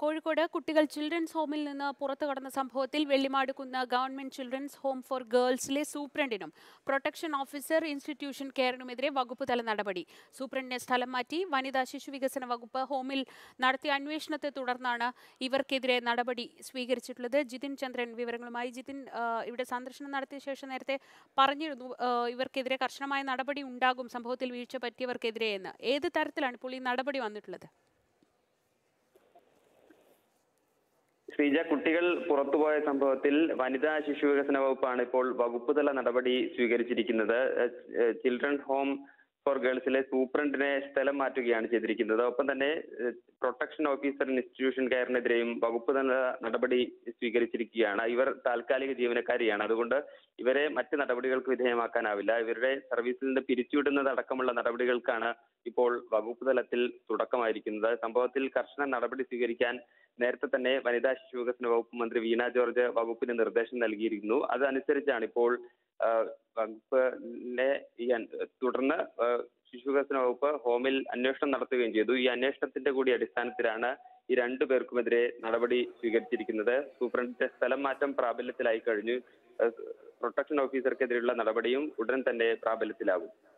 കോഴിക്കോട് കുട്ടികൾ ചിൽഡ്രൻസ് ഹോമിൽ നിന്ന് പുറത്തു കടന്ന സംഭവത്തിൽ Vellimadukunnu government children's home for ഗേൾസിലെ സൂപ്രണ്ടിനും പ്രൊട്ടക്ഷൻ ഓഫീസർ ഇൻസ്റ്റിറ്റ്യൂഷൻ കെയറിനുമെതിരെ വകുപ്പ് തല നടപടി സൂപ്രണ്ടിനെ സ്ഥലം മാറ്റി വനിതാ ശിശു വികസന വകുപ്പ് ഹോമിൽ നടത്തിയ അന്വേഷണത്തെ തുടർന്നാണ് ഇവർക്കെതിരെ നടപടി സ്വീകരിച്ചിട്ടുള്ളത് ജിതിൻ ചന്ദ്രൻ വിവരങ്ങളുമായി ജിതിൻ ആ, ഇവിടെ സന്ദർശനം നടത്തിയ ശേഷം നേരത്തെ പറഞ്ഞിരുന്നു ആ, ഇവർക്കെതിരെ കർശനമായ നടപടി ഉണ്ടാകും സംഭവത്തിൽ വീഴ്ച പറ്റിയവർക്കെതിരെ എന്ന് ഏത് തരത്തിലാണ് ഇപ്പോൾ ഈ നടപടി വന്നിട്ടുള്ളത് ശ്രീജ കുട്ടികൾ പുറത്തുപോയ സംഭവത്തിൽ വനിതാ ശിശു വികസന വകുപ്പാണ് ഇപ്പോൾ വകുപ്പ് തല നടപടി സ്വീകരിച്ചിരിക്കുന്നത് ഏഹ് ചിൽഡ്രൻ ഹോം ഫോർ ഗേൾസിലെ സൂപ്രണ്ടിനെ സ്ഥലം മാറ്റുകയാണ് ചെയ്തിരിക്കുന്നത് ഒപ്പം തന്നെ ഏഹ് പ്രൊട്ടക്ഷൻ ഓഫീസർ ഇൻസ്റ്റിറ്റ്യൂഷൻ കെയറിനെതിരെയും വകുപ്പ് തല നടപടി സ്വീകരിച്ചിരിക്കുകയാണ് ഇവർ താൽക്കാലിക ജീവനക്കാരിയാണ് അതുകൊണ്ട് ഇവരെ മറ്റ് നടപടികൾക്ക് വിധേയമാക്കാനാവില്ല ഇവരുടെ സർവീസിൽ നിന്ന് പിരിച്ചുവിടുന്നത് അടക്കമുള്ള നടപടികൾക്കാണ് ഇപ്പോൾ വകുപ്പ് തലത്തിൽ തുടക്കമായിരിക്കുന്നത് സംഭവത്തിൽ കർശന നടപടി സ്വീകരിക്കാൻ നേരത്തെ തന്നെ വനിതാ ശിശു വികസന വകുപ്പ് മന്ത്രി വീണ ജോർജ് വകുപ്പിന് നിർദ്ദേശം നൽകിയിരുന്നു അതനുസരിച്ചാണ് ഇപ്പോൾ ആ, വകുപ്പിനെ ഈ അൻ- തുടർന്ന് ആ, ശിശു വികസന വകുപ്പ് ഹോമിൽ അന്വേഷണം നടത്തുകയും ചെയ്തു ഈ അന്വേഷണത്തിന്റെ കൂടി അടിസ്ഥാനത്തിലാണ് ഈ രണ്ടു പേർക്കുമെതിരെ നടപടി സ്വീകരിച്ചിരിക്കുന്നത് സൂപ്രണ്ടിന്റെ സ്ഥലം മാറ്റം പ്രാബല്യത്തിലായി കഴിഞ്ഞു ആ, പ്രൊട്ടക്ഷൻ ഓഫീസർക്കെതിരെയുള്ള നടപടിയും ഉടൻ തന്നെ പ്രാബല്യത്തിലാകും